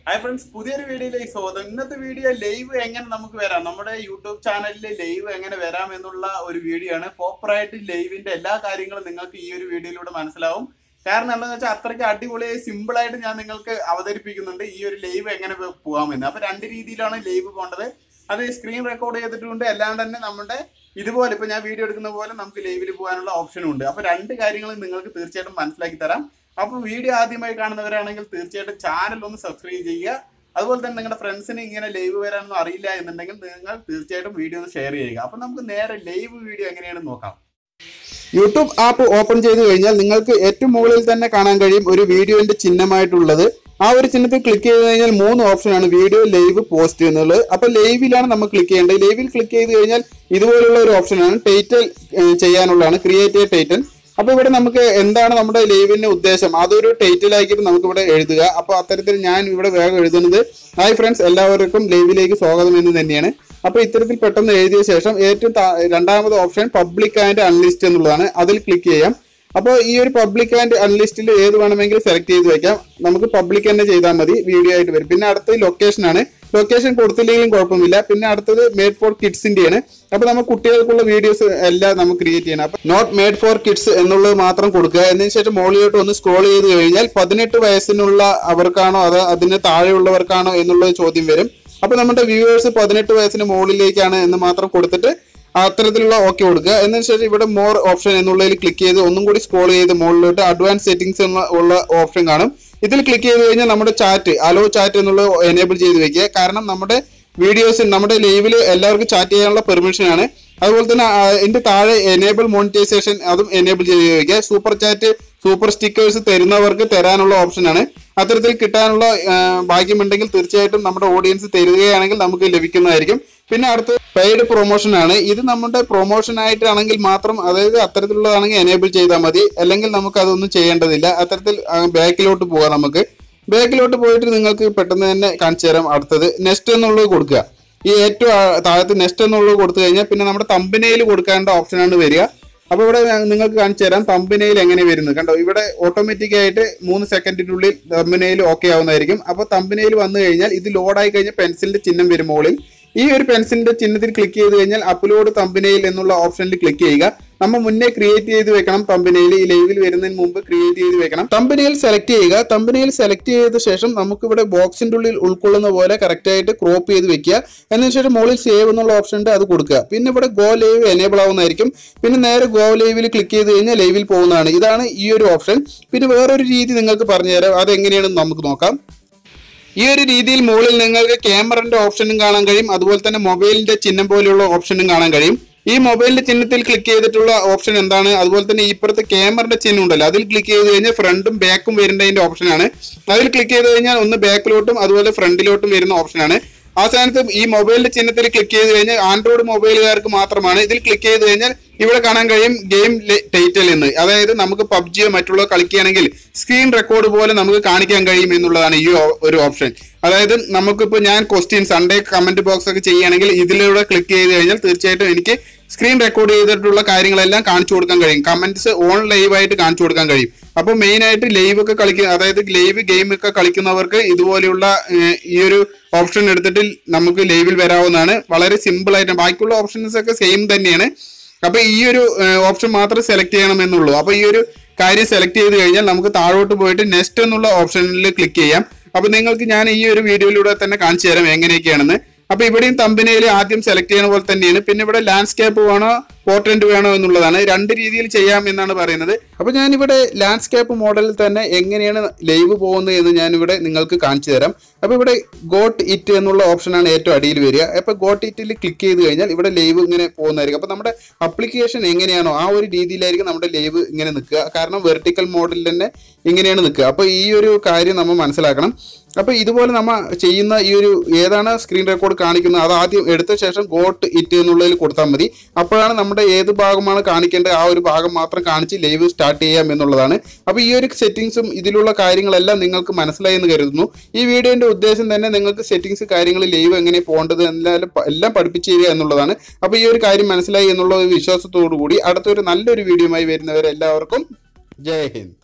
hi friends പുതിയൊരു വീഡിയോയിലേക്ക് സ്വാഗതം ഇന്നത്തെ വീഡിയോ ലൈവ് എങ്ങനെ നമുക്ക് വരാം നമ്മുടെ യൂട്യൂബ് ചാനലിൽ ലൈവ് എങ്ങനെ വരാം എന്നുള്ള ഒരു വീഡിയോ ആണ് പ്രോപ്പറായിട്ട് ലൈവിന്റെ എല്ലാ കാര്യങ്ങളും നിങ്ങൾക്ക് ഈ ഒരു വീഡിയോയിലൂടെ മനസ്സിലാവും കാരണം എന്താണെന്ന് വെച്ചാൽ അത്രയ്ക്ക് അടിപൊളിയായി സിമ്പിൾ ആയിട്ട് ഞാൻ നിങ്ങൾക്ക് അവതരിപ്പിക്കുന്നുണ്ട് ഈ ഒരു ലൈവ് എങ്ങനെ പോ- പോകാമെന്ന് അപ്പൊ രണ്ട് രീതിയിലാണ് ലൈവ് പോകേണ്ടത് അത് സ്ക്രീൻ റെക്കോർഡ് ചെയ്തിട്ടുണ്ട് അല്ലാണ്ട് തന്നെ നമ്മുടെ ഇതുപോലെ ഇപ്പൊ ഞാൻ വീഡിയോ എടുക്കുന്ന പോലെ നമുക്ക് ലൈവിൽ പോകാനുള്ള ഓപ്ഷനും ഉണ്ട് അപ്പൊ രണ്ട് കാര്യങ്ങളും നിങ്ങൾക്ക് തീർച്ചയായിട്ടും മനസ്സിലാക്കി തരാം അപ്പൊ വീഡിയോ ആദ്യമായി കാണുന്നവരാണെങ്കിൽ തീർച്ചയായിട്ടും ചാനൽ ഒന്ന് സബ്സ്ക്രൈബ് ചെയ്യുക അതുപോലെ തന്നെ നിങ്ങളുടെ ഫ്രണ്ട്സിന് ഇങ്ങനെ ലൈവ് വരാനൊന്നും അറിയില്ല എന്നുണ്ടെങ്കിൽ നിങ്ങൾ തീർച്ചയായിട്ടും വീഡിയോ ഒന്ന് ഷെയർ ചെയ്യുക അപ്പൊ നമുക്ക് നേരെ ലൈവ് വീഡിയോ എങ്ങനെയാണെന്ന് നോക്കാം യൂട്യൂബ് ആപ്പ് ഓപ്പൺ ചെയ്ത് കഴിഞ്ഞാൽ നിങ്ങൾക്ക് ഏറ്റവും മുകളിൽ തന്നെ കാണാൻ കഴിയും ഒരു വീഡിയോന്റെ ചിഹ്നമായിട്ടുള്ളത് ആ ഒരു ചിഹ്നത്തിൽ ക്ലിക്ക് ചെയ്ത് കഴിഞ്ഞാൽ മൂന്ന് ഓപ്ഷനാണ് വീഡിയോ ലൈവ് പോസ്റ്റ് എന്നുള്ളത് അപ്പൊ ലൈവിലാണ് നമ്മൾ ക്ലിക്ക് ചെയ്യേണ്ടത് ലൈവിൽ ക്ലിക്ക് ചെയ്ത് കഴിഞ്ഞാൽ ഇതുപോലുള്ള ഒരു ഓപ്ഷനാണ് ടൈറ്റിൽ ചെയ്യാനുള്ളതാണ് ക്രിയേറ്റ് എ ടൈറ്റിൽ അപ്പൊ ഇവിടെ നമുക്ക് എന്താണ് നമ്മുടെ ലൈവിന്റെ ഉദ്ദേശം അതൊരു ടൈറ്റിൽ ആക്കിയിട്ട് നമുക്ക് ഇവിടെ എഴുതുക അപ്പൊ അത്തരത്തിൽ ഞാൻ ഇവിടെ വേഗം എഴുതുന്നത് ഹായ് ഫ്രണ്ട്സ് എല്ലാവർക്കും ലൈവിലേക്ക് സ്വാഗതം എന്ന് തന്നെയാണ് അപ്പൊ ഇത്തരത്തിൽ പെട്ടെന്ന് എഴുതിയ ശേഷം ഏറ്റവും താ- രണ്ടാമത് ഓപ്ഷൻ പബ്ലിക് ആൻഡ് അൺലിസ്റ്റ് എന്നുള്ളതാണ് അതിൽ ക്ലിക്ക് ചെയ്യാം അപ്പോൾ ഈ ഒരു പബ്ലിക് ആൻഡ് അൺലിസ്റ്റിൽ ഏത് വേണമെങ്കിലും സെലക്ട് ചെയ്ത് വെക്കാം നമുക്ക് പബ്ലിക് തന്നെ ചെയ്താൽ മതി വീഡിയോ ആയിട്ട് വരും പിന്നെ അടുത്തത് ലൊക്കേഷൻ ആണ് ലൊക്കേഷൻ കൊടുത്തില്ലെങ്കിലും കുഴപ്പമില്ല പിന്നെ അടുത്തത് മേഡ് ഫോർ കിഡ്സിന്റെയാണ് അപ്പൊ നമ്മൾ കുട്ടികൾക്കുള്ള വീഡിയോസ് എല്ലാം നമുക്ക് ക്രിയേറ്റ് ചെയ്യണം അപ്പൊ നോട്ട് മേഡ് ഫോർ കിഡ്സ് എന്നുള്ളത് മാത്രം കൊടുക്കുക എന്നതിന് ശേഷം മുകളിലോട്ട് ഒന്ന് സ്ക്രോൾ ചെയ്ത് കഴിഞ്ഞാൽ പതിനെട്ട് വയസ്സിനുള്ള അവർക്കാണോ അതോ അതിന് താഴെയുള്ളവർക്കാണോ എന്നുള്ള ചോദ്യം വരും അപ്പൊ നമ്മുടെ വ്യൂവേഴ്സ് പതിനെട്ട് വയസ്സിന് മുകളിലേക്കാണ് എന്ന് മാത്രം കൊടുത്തിട്ട് അത്തരത്തിലുള്ള ഓക്കെ കൊടുക്കുക എന്നതിന് ശേഷം ഇവിടെ മോർ ഓപ്ഷൻ എന്നുള്ളതിൽ ക്ലിക്ക് ചെയ്ത് ഒന്നും കൂടി സ്ക്രോൾ ചെയ്ത് മുകളിലോട്ട് അഡ്വാൻസ് സെറ്റിംഗ്സ് ഉള്ള ഓപ്ഷൻ കാണും ഇതിൽ ക്ലിക്ക് ചെയ്ത് കഴിഞ്ഞാൽ നമ്മുടെ ചാറ്റ് അലോ ചാറ്റ് എന്നുള്ളത് എനേബിൾ ചെയ്ത് വെക്കുക കാരണം നമ്മുടെ വീഡിയോസ് നമ്മുടെ ലൈവിൽ എല്ലാവർക്കും ചാറ്റ് ചെയ്യാനുള്ള പെർമിഷൻ ആണ് അതുപോലെ തന്നെ ആ, ഇതിന്റെ താഴെ എനേബിൾ മോണിറ്റൈസേഷൻ അതും എനേബിൾ ചെയ്ത് വെക്കുക സൂപ്പർ ചാറ്റ് സൂപ്പർ സ്റ്റിക്കേഴ്സ് തരുന്നവർക്ക് തരാനുള്ള ഓപ്ഷനാണ് അത്തരത്തിൽ കിട്ടാനുള്ള ആ, ഭാഗ്യമുണ്ടെങ്കിൽ തീർച്ചയായിട്ടും നമ്മുടെ ഓഡിയൻസ് തരികയാണെങ്കിൽ നമുക്ക് ലഭിക്കുന്നതായിരിക്കും പിന്നെ അടുത്ത് പെയ്ഡ് പ്രൊമോഷൻ ആണ് ഇത് നമ്മുടെ പ്രൊമോഷൻ ആയിട്ടാണെങ്കിൽ മാത്രം അതായത് അത്തരത്തിലുള്ളതാണെങ്കിൽ എനേബിൾ ചെയ്താൽ മതി അല്ലെങ്കിൽ നമുക്ക് അതൊന്നും ചെയ്യേണ്ടതില്ല അത്തരത്തിൽ ബാക്കിലോട്ട് പോകാം നമുക്ക് ബാക്കിലോട്ട് പോയിട്ട് നിങ്ങൾക്ക് പെട്ടെന്ന് തന്നെ കാണിച്ചു തരാം അടുത്തത് നെക്സ്റ്റ് എന്നുള്ളത് കൊടുക്കുക ഈ ഏറ്റവും ആ- താഴത്ത് നെക്സ്റ്റ് എന്നുള്ളത് കൊടുത്തു കഴിഞ്ഞാൽ പിന്നെ നമ്മുടെ തമ്പനയിൽ കൊടുക്കേണ്ട ഓപ്ഷനാണ് വരിക അപ്പോൾ ഇവിടെ ഞാൻ നിങ്ങൾക്ക് കാണിച്ചു തരാം തമ്പനയിൽ എങ്ങനെ വരുന്നത് കണ്ടോ ഇവിടെ ഓട്ടോമാറ്റിക് ആയിട്ട് മൂന്ന് സെക്കൻഡിനുള്ളിൽ തമ്പനയിൽ ഓക്കെ ആവുന്നതായിരിക്കും അപ്പോൾ തമ്പനയിൽ വന്നു കഴിഞ്ഞാൽ ഇത് ലോഡായി കഴിഞ്ഞാൽ പെൻസിലിന്റെ ചിഹ്നം വരും മുകളിൽ ഈ ഒരു പെൻസിലിന്റെ ചിഹ്നത്തിൽ ക്ലിക്ക് ചെയ്ത് കഴിഞ്ഞാൽ അപ്ലോഡ് തമ്പനയിൽ എന്നുള്ള ഓപ്ഷനിൽ ക്ലിക്ക് ചെയ്യുക നമ്മൾ മുന്നേ ക്രിയേറ്റ് ചെയ്ത് വെക്കണം തമ്പനയിൽ ഈ ലൈവിൽ വരുന്നതിന് മുമ്പ് ക്രിയേറ്റ് ചെയ്ത് വെക്കണം തമ്പനയിൽ സെലക്ട് ചെയ്യുക തമ്പനയിൽ സെലക്ട് ചെയ്ത ശേഷം നമുക്ക് ഇവിടെ ബോക്സിന്റെ ഉള്ളിൽ ഉൾക്കൊള്ളുന്ന പോലെ കറക്റ്റ് ആയിട്ട് ക്രോപ്പ് ചെയ്ത് വെക്കുക എന്നതിന് ശേഷം മുകളിൽ സേവ് എന്നുള്ള ഓപ്ഷൻ ഉണ്ട് അത് കൊടുക്കുക പിന്നെ ഇവിടെ ഗോ ലൈവ് എനേബിൾ ആവുന്നതായിരിക്കും പിന്നെ നേരെ ഗോ ലൈവിൽ ക്ലിക്ക് ചെയ്ത് കഴിഞ്ഞാൽ ലൈവിൽ പോകുന്നതാണ് ഇതാണ് ഈ ഒരു ഓപ്ഷൻ പിന്നെ വേറൊരു രീതി നിങ്ങൾക്ക് പറഞ്ഞു തരാം അത് എങ്ങനെയാണെന്ന് നമുക്ക് നോക്കാം ഈ ഒരു രീതിയിൽ മുകളിൽ നിങ്ങൾക്ക് ക്യാമറന്റെ ഓപ്ഷനും കാണാൻ കഴിയും അതുപോലെ തന്നെ മൊബൈലിന്റെ ചിഹ്നം പോലെയുള്ള ഓപ്ഷനും കാണാൻ കഴിയും ഈ മൊബൈലിന്റെ ചിഹ്നത്തിൽ ക്ലിക്ക് ചെയ്തിട്ടുള്ള ഓപ്ഷൻ എന്താണ് അതുപോലെ തന്നെ ഇപ്പുറത്തെ ക്യാമറന്റെ ചിഹ്നം ഉണ്ടല്ലോ അതിൽ ക്ലിക്ക് ചെയ്ത് കഴിഞ്ഞാൽ ഫ്രണ്ടും ബാക്കും വരുന്നതിന്റെ ഓപ്ഷനാണ് അതിൽ ക്ലിക്ക് ചെയ്ത് കഴിഞ്ഞാൽ ഒന്ന് ബാക്കിലോട്ടും അതുപോലെ ഫ്രണ്ടിലോട്ടും വരുന്ന ഓപ്ഷനാണ് ആ സ്ഥാനത്ത് ഈ മൊബൈലിന്റെ ചിഹ്നത്തിൽ ക്ലിക്ക് ചെയ്ത് കഴിഞ്ഞാൽ ആൻഡ്രോയിഡ് മൊബൈലുകാർക്ക് മാത്രമാണ് ഇതിൽ ക്ലിക്ക് ചെയ്ത് കഴിഞ്ഞാൽ ഇവിടെ കാണാൻ കഴിയും ഗെയിം ടൈറ്റിൽ എന്ന് അതായത് നമുക്ക് പബ്ജിയോ മറ്റുള്ള കളിക്കുകയാണെങ്കിൽ സ്ക്രീൻ റെക്കോർഡ് പോലെ നമുക്ക് കാണിക്കാൻ കഴിയും എന്നുള്ളതാണ് ഈ ഓ- ഒരു ഓപ്ഷൻ അതായത് നമുക്കിപ്പോൾ ഞാൻ ക്വസ്റ്റ്യൻ സൺഡേ കമന്റ് ബോക്സ് ഒക്കെ ചെയ്യുകയാണെങ്കിൽ ഇതിലൂടെ ക്ലിക്ക് ചെയ്ത് കഴിഞ്ഞാൽ തീർച്ചയായിട്ടും എനിക്ക് സ്ക്രീൻ റെക്കോർഡ് ചെയ്തിട്ടുള്ള കാര്യങ്ങളെല്ലാം കാണിച്ചു കൊടുക്കാൻ കഴിയും കമന്റ്സ് ഓൺ ലൈവ് ആയിട്ട് കാണിച്ചു കൊടുക്കാൻ കഴിയും അപ്പോൾ മെയിൻ ആയിട്ട് ലൈവ് ഒക്കെ കളിക്കുന്ന അതായത് ലൈവ് ഗെയിം ഒക്കെ കളിക്കുന്നവർക്ക് ഇതുപോലെയുള്ള ഏഹ്, ഈ ഒരു ഓപ്ഷൻ എടുത്തിട്ട് നമുക്ക് ലൈവിൽ വരാവുന്നതാണ് വളരെ സിമ്പിൾ ആയിട്ട് ബാക്കിയുള്ള ഓപ്ഷൻസ് ഒക്കെ സെയിം തന്നെയാണ് അപ്പൊ ഈ ഒരു ഓപ്ഷൻ മാത്രം സെലക്ട് ചെയ്യണം എന്നുള്ളൂ അപ്പൊ ഈ ഒരു കാര്യം സെലക്ട് ചെയ്ത് കഴിഞ്ഞാൽ നമുക്ക് താഴോട്ട് പോയിട്ട് നെക്സ്റ്റ് എന്നുള്ള ഓപ്ഷനിൽ ക്ലിക്ക് ചെയ്യാം അപ്പൊ നിങ്ങൾക്ക് ഞാൻ ഈ ഒരു വീഡിയോയിലൂടെ തന്നെ കാണിച്ചു തരാം എങ്ങനെയൊക്കെയാണെന്ന് അപ്പൊ ഇവിടെയും തമ്പനയിൽ ആദ്യം സെലക്ട് ചെയ്യുന്ന പോലെ തന്നെയാണ് പിന്നെ ഇവിടെ ലാൻഡ്സ്കേപ്പ് വേണോ പോർട്രന്റ് വേണോ എന്നുള്ളതാണ് രണ്ട് രീതിയിൽ ചെയ്യാം എന്നാണ് പറയുന്നത് അപ്പൊ ഞാനിവിടെ ലാൻഡ്സ്കേപ്പ് മോഡലിൽ തന്നെ എങ്ങനെയാണ് ലൈവ് പോകുന്നത് എന്ന് ഞാനിവിടെ നിങ്ങൾക്ക് കാണിച്ചു തരാം അപ്പൊ ഇവിടെ ഗോട്ട് ഇറ്റ് എന്നുള്ള ഓപ്ഷനാണ് ഏറ്റവും അടിയിൽ വരിക അപ്പൊ ഗോട്ട് ഇറ്റിൽ ക്ലിക്ക് ചെയ്ത് കഴിഞ്ഞാൽ ഇവിടെ ലൈവ് ഇങ്ങനെ പോകുന്നതായിരിക്കും അപ്പൊ നമ്മുടെ അപ്ലിക്കേഷൻ എങ്ങനെയാണോ ആ ഒരു രീതിയിലായിരിക്കും നമ്മുടെ ലൈവ് ഇങ്ങനെ നിൽക്കുക കാരണം വെർട്ടിക്കൽ മോഡലിൽ തന്നെ ഇങ്ങനെയാണ് നിൽക്കുക അപ്പൊ ഈ ഒരു കാര്യം നമ്മൾ മനസ്സിലാക്കണം അപ്പൊ ഇതുപോലെ നമ്മ ചെയ്യുന്ന ഈ ഒരു ഏതാണ് സ്ക്രീൻ റെക്കോർഡ് കാണിക്കുന്നത് അത് ആദ്യം എടുത്ത ശേഷം ഗോട്ട് ഇറ്റ് എന്നുള്ളതിൽ കൊടുത്താൽ മതി അപ്പോഴാണ് നമ്മുടെ ഏത് ഭാഗമാണ് കാണിക്കേണ്ടത് ആ ഒരു ഭാഗം മാത്രം കാണിച്ച് ലൈവ് സ്റ്റാർട്ട് ചെയ്യാം എന്നുള്ളതാണ് അപ്പൊ ഈ ഒരു സെറ്റിങ്സും ഇതിലുള്ള കാര്യങ്ങളെല്ലാം നിങ്ങൾക്ക് മനസ്സിലായി എന്ന് കരുതുന്നു ഈ വീഡിയോന്റെ ഉദ്ദേശം തന്നെ നിങ്ങൾക്ക് സെറ്റിങ്സ് കാര്യങ്ങൾ ലൈവ് എങ്ങനെ പോകേണ്ടത് എല്ലാം പ- എല്ലാം പഠിപ്പിച്ചു തരിക എന്നുള്ളതാണ് അപ്പൊ ഈ ഒരു കാര്യം മനസ്സിലായി എന്നുള്ള ഒരു വിശ്വാസത്തോടു കൂടി അടുത്തൊരു നല്ലൊരു വീഡിയോയുമായി വരുന്നവരെല്ലാവർക്കും ജയ് ഹിന്ദ്